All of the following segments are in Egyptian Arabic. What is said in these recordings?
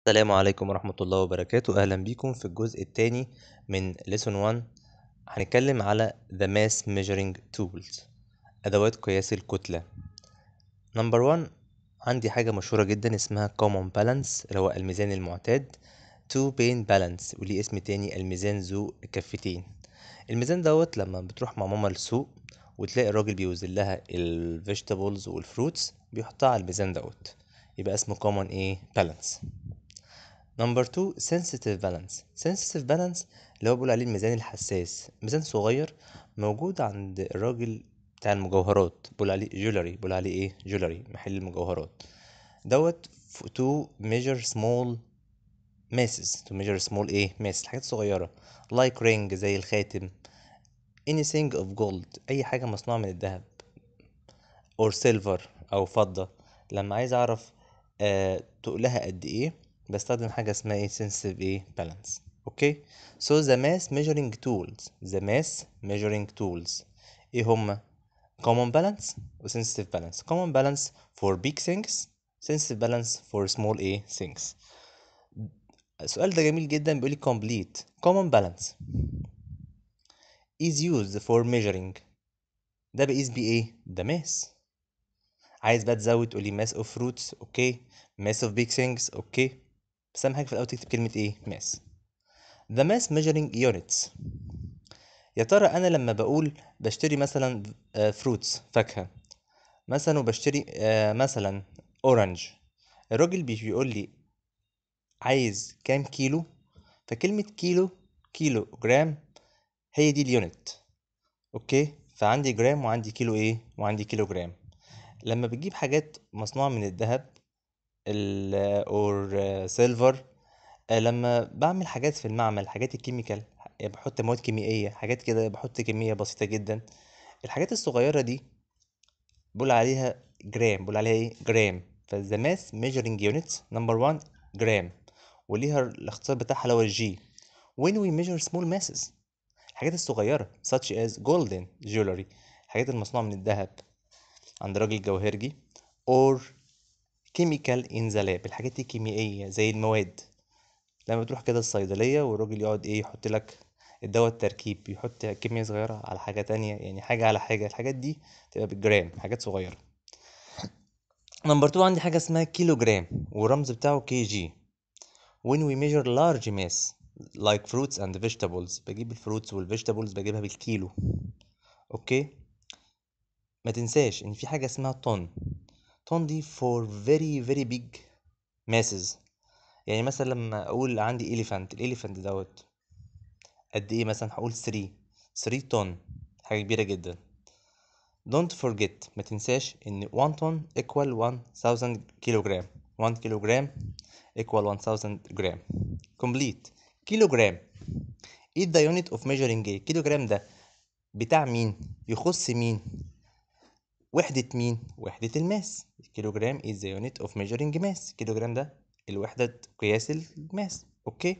السلام عليكم ورحمة الله وبركاته أهلا بيكم في الجزء الثاني من lesson 1 هنتكلم على the mass measuring tools أدوات قياس الكتلة نمبر 1 عندي حاجة مشهورة جدا اسمها common balance اللي هو الميزان المعتاد two pane balance وليه اسم تاني الميزان ذو الكفتين الميزان دوت لما بتروح مع ماما السوق وتلاقي الراجل بيوزن لها ال vegetables والفروتس بيحطها على الميزان دوت يبقى اسمه common ايه balance نمبر 2 sensitive balance sensitive balance اللي هو بيقول عليه الميزان الحساس ميزان صغير موجود عند الراجل بتاع المجوهرات بيقول عليه جولري بيقول عليه ايه جولري محل المجوهرات دوت ف- to measure small masses to measure small ايه masses الحاجات الصغيرة like ring زي الخاتم anything of gold اي حاجة مصنوعة من الذهب or silver او فضة لما عايز اعرف آه تقلها قد ايه بستخدم حاجة اسمها ايه sensitive ايه balance اوكي so the mass measuring tools the mass measuring tools ايه هما common balance و sensitive balance common balance for big things sensitive balance for small ايه things السؤال ده جميل جدا بيقول لي complete common balance is used for measuring ده بقيس بيه ايه ده mass عايز بقى تزود تقولي mass of fruits اوكي mass of big things اوكي بس اهم حاجه في الاول تكتب كلمه ايه mass the mass measuring units يا ترى انا لما بقول بشتري مثلا فروتس فاكهه مثلا وبشتري آه، مثلا اورنج الراجل بي- بيقول لي عايز كام كيلو فكلمه كيلو كيلو جرام هي دي اليونت اوكي فعندي جرام وعندي كيلو ايه وعندي كيلو جرام لما بتجيب حاجات مصنوعه من الذهب ال اور سيلفر لما بعمل حاجات في المعمل حاجات الكيميكال يعني بحط مواد كيميائية حاجات كده بحط كمية بسيطة جدا الحاجات الصغيرة دي بقول عليها جرام بقول عليها ايه جرام فالذا ماس measuring units number one جرام وليها الاختصار بتاعها اللي هو الجي when we measure small masses الحاجات الصغيرة such as golden jewelry الحاجات المصنوعة من الذهب عند راجل جوهرجي or chemical in the lab الحاجات الكيميائية زي المواد لما بتروح كده الصيدلية والراجل يقعد ايه يحط لك الدواء التركيب يحط كمية صغيرة على حاجة تانية يعني حاجة على حاجة الحاجات دي تبقى بالجرام حاجات صغيرة نمبر 2 عندي حاجة اسمها كيلو جرام والرمز بتاعه كي جي when we measure large mass like fruits and vegetables بجيب الفروتس والفيجيتابلز بجيبها بالكيلو اوكي ما تنساش ان في حاجة اسمها طن طن دي for very very big masses يعني مثلا لما اقول عندي elephant الاليفانت دوت قد ايه مثلا هقول 3 3 طن حاجة كبيرة جدا don't forget ما تنساش ان 1 طن equal 1000 كيلوغرام 1 كيلوغرام equal 1000 جرام complete كيلوغرام ايه the unit of measuring ايه كيلوغرام ده بتاع مين يخص مين وحدة مين وحدة الماس كيلوغرام is the unit of measuring mass كيلوغرام ده الوحدة قياس الماس اوكي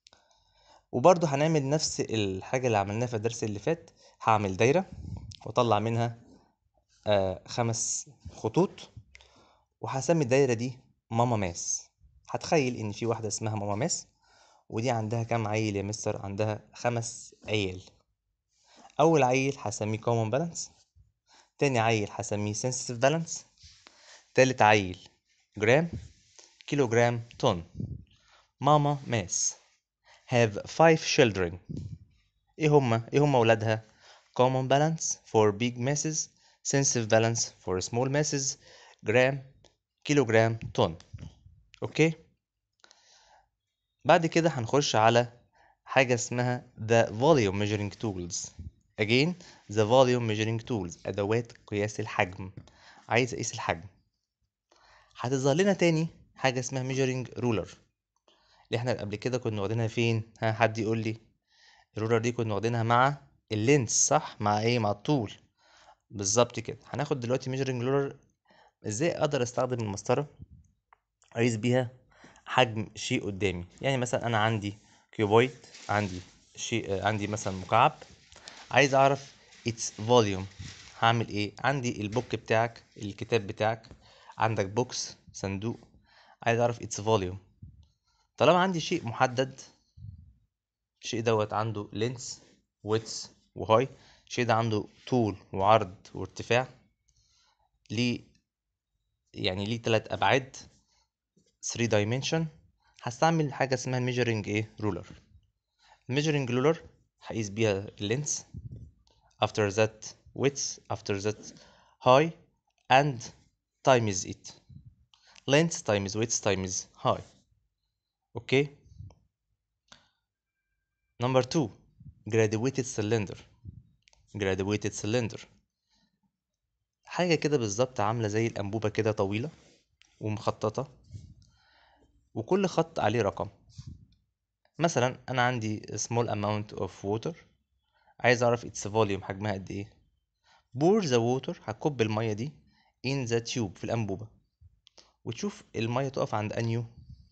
وبرضه هنعمل نفس الحاجة اللي عملناها في الدرس اللي فات هعمل دايرة واطلع منها آه خمس خطوط وهسمي الدايرة دي ماما ماس هتخيل ان في واحدة اسمها ماما ماس ودي عندها كام عيل يا مستر عندها خمس عيال اول عيل هسميه common balance تاني عيل هسميه sensitive balance تالت عيل جرام كيلو جرام طن ماما ماس have five children ايه هما ايه هما ولادها common balance for big masses sensitive balance for small masses جرام كيلو جرام طن اوكي بعد كده هنخش على حاجة اسمها the volume measuring tools again the volume measuring tools أدوات قياس الحجم عايز أقيس الحجم هتظهر لنا تاني حاجة اسمها measuring ruler اللي احنا قبل كده كنا واخدينها فين ها حد يقول لي الرولر دي كنا واخدينها مع اللينس صح مع ايه مع الطول بالظبط كده هناخد دلوقتي measuring ruler ازاي اقدر استخدم المسطرة اقيس بيها حجم شيء قدامي يعني مثلا انا عندي كيوبويد عندي شيء آه، عندي مثلا مكعب عايز اعرف its volume هعمل ايه عندي البوك بتاعك الكتاب بتاعك عندك بوكس صندوق عايز اعرف its volume طالما عندي شيء محدد الشيء دوت عنده لينس ويتس وهاي الشيء ده عنده طول وعرض وارتفاع ليه يعني ليه تلات ابعاد 3 dimension هستعمل حاجه اسمها measuring ايه رولر measuring ruler هقيس بيها اللينس after that width after that high and times it length times width times high okay number two graduated cylinder graduated cylinder حاجة كده بالظبط عاملة زي الأنبوبة كده طويلة ومخططة وكل خط عليه رقم مثلا أنا عندي small amount of water عايز أعرف its volume حجمها قد إيه pour the water هتكب المية دي in the tube في الأنبوبة وتشوف المية تقف عند أنيو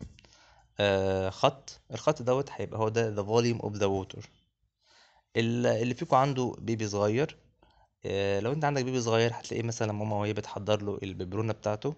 آه خط الخط دوت هيبقى هو ده the volume of the water ال- اللي فيكم عنده بيبي صغير آه لو انت عندك بيبي صغير هتلاقيه مثلا ماما وهي بتحضر له الببرونة بتاعته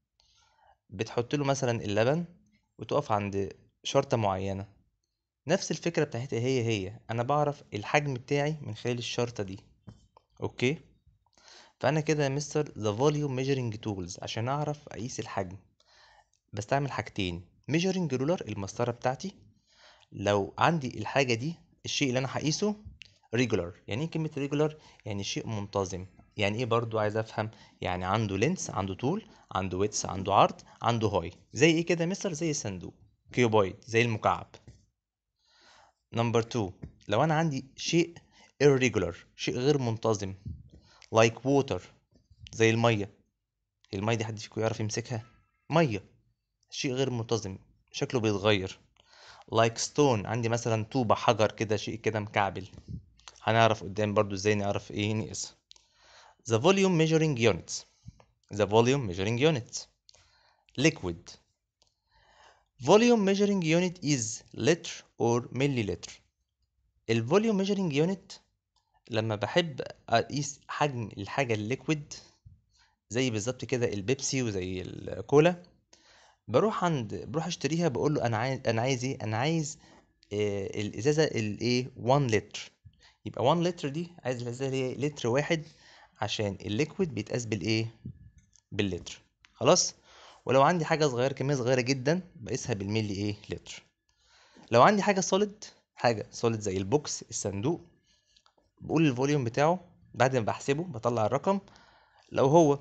بتحط له مثلا اللبن وتقف عند شرطة معينة نفس الفكرة بتاعتها هي هي انا بعرف الحجم بتاعي من خلال الشرطة دي اوكي فانا كده يا مستر the volume measuring tools عشان اعرف اقيس الحجم بستعمل حاجتين measuring ruler المسطرة بتاعتي لو عندي الحاجة دي الشيء اللي انا هقيسه regular يعني ايه كلمة regular يعني شيء منتظم يعني ايه برضو عايز افهم يعني عنده لينس عنده طول عنده ويتس عنده عرض عنده هاي زي ايه كده يا مستر زي الصندوق كيوبويد زي المكعب نمبر 2 لو انا عندي شيء irregular شيء غير منتظم like water زي المية المية دي حد فيكم يعرف يمسكها مية شيء غير منتظم شكله بيتغير like stone عندي مثلا طوبة حجر كده شيء كده مكعبل هنعرف قدام برضو ازاي نعرف ايه نقيس the volume measuring units the volume measuring units liquid volume measuring unit is liter or milliliter الفوليوم measuring unit لما بحب اقيس حجم الحاجة الليكويد زي بالظبط كده البيبسي وزي الكولا بروح عند بروح اشتريها بقول له انا عايز انا عايز ايه انا عايز آه الازازه الايه 1 لتر يبقى 1 لتر دي عايز الازازه اللي هي لتر واحد عشان الليكويد بيتقاس بالايه باللتر خلاص ولو عندي حاجه صغيره كميه صغيره جدا بقيسها بالملي ايه لتر لو عندي حاجه سوليد حاجه سوليد زي البوكس الصندوق بقول الفوليوم بتاعه بعد ما بحسبه بطلع الرقم لو هو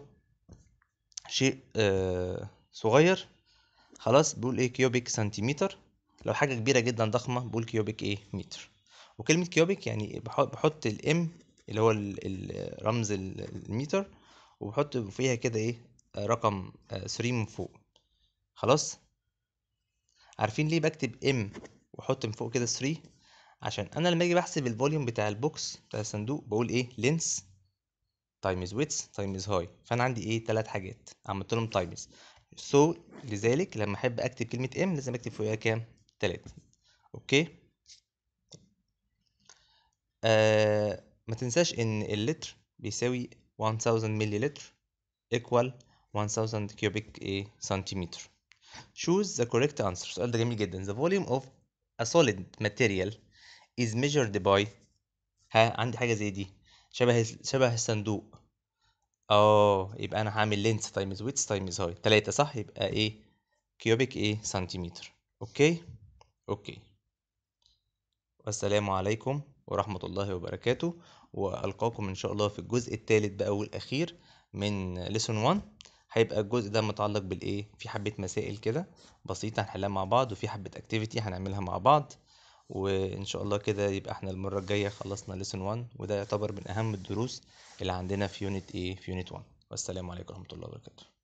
شيء آه صغير خلاص بقول ايه كيوبيك سنتيمتر لو حاجة كبيرة جدا ضخمة بقول كيوبيك ايه متر وكلمة كيوبيك يعني بح- بحط الام اللي هو ال- ال- رمز ال- المتر وبحط فيها كده ايه آه، رقم 3 من فوق خلاص عارفين ليه بكتب ام واحط من فوق كده 3 عشان انا لما اجي بحسب الفوليوم بتاع البوكس بتاع الصندوق بقول ايه لينس تايمز ويتس تايمز هاي فانا عندي ايه ثلاث حاجات عملت لهم تايمز سو so, لذلك لما احب اكتب كلمه ام لازم اكتب فوقها كام 3 اوكي آه ما تنساش ان اللتر بيساوي 1000 ملي لتر equal 1000 cubic ايه سنتيمتر choose the correct answer السؤال ده جميل جدا the volume of a solid material is measured by ها عندي حاجه زي دي شبه شبه الصندوق اه يبقى انا هعمل لينس تايمز ويتس تايمز هاي تلاتة صح يبقى ايه كيوبيك ايه سنتيمتر اوكي اوكي والسلام عليكم ورحمة الله وبركاته والقاكم ان شاء الله في الجزء الثالث بقى والاخير من ليسون 1 هيبقى الجزء ده متعلق بالايه في حبة مسائل كده بسيطة هنحلها مع بعض وفي حبة اكتيفيتي هنعملها مع بعض وان شاء الله كده يبقى احنا المرة الجاية خلصنا ليسون 1 وده يعتبر من اهم الدروس اللي عندنا في يونت ايه في يونت 1 والسلام عليكم ورحمة الله وبركاته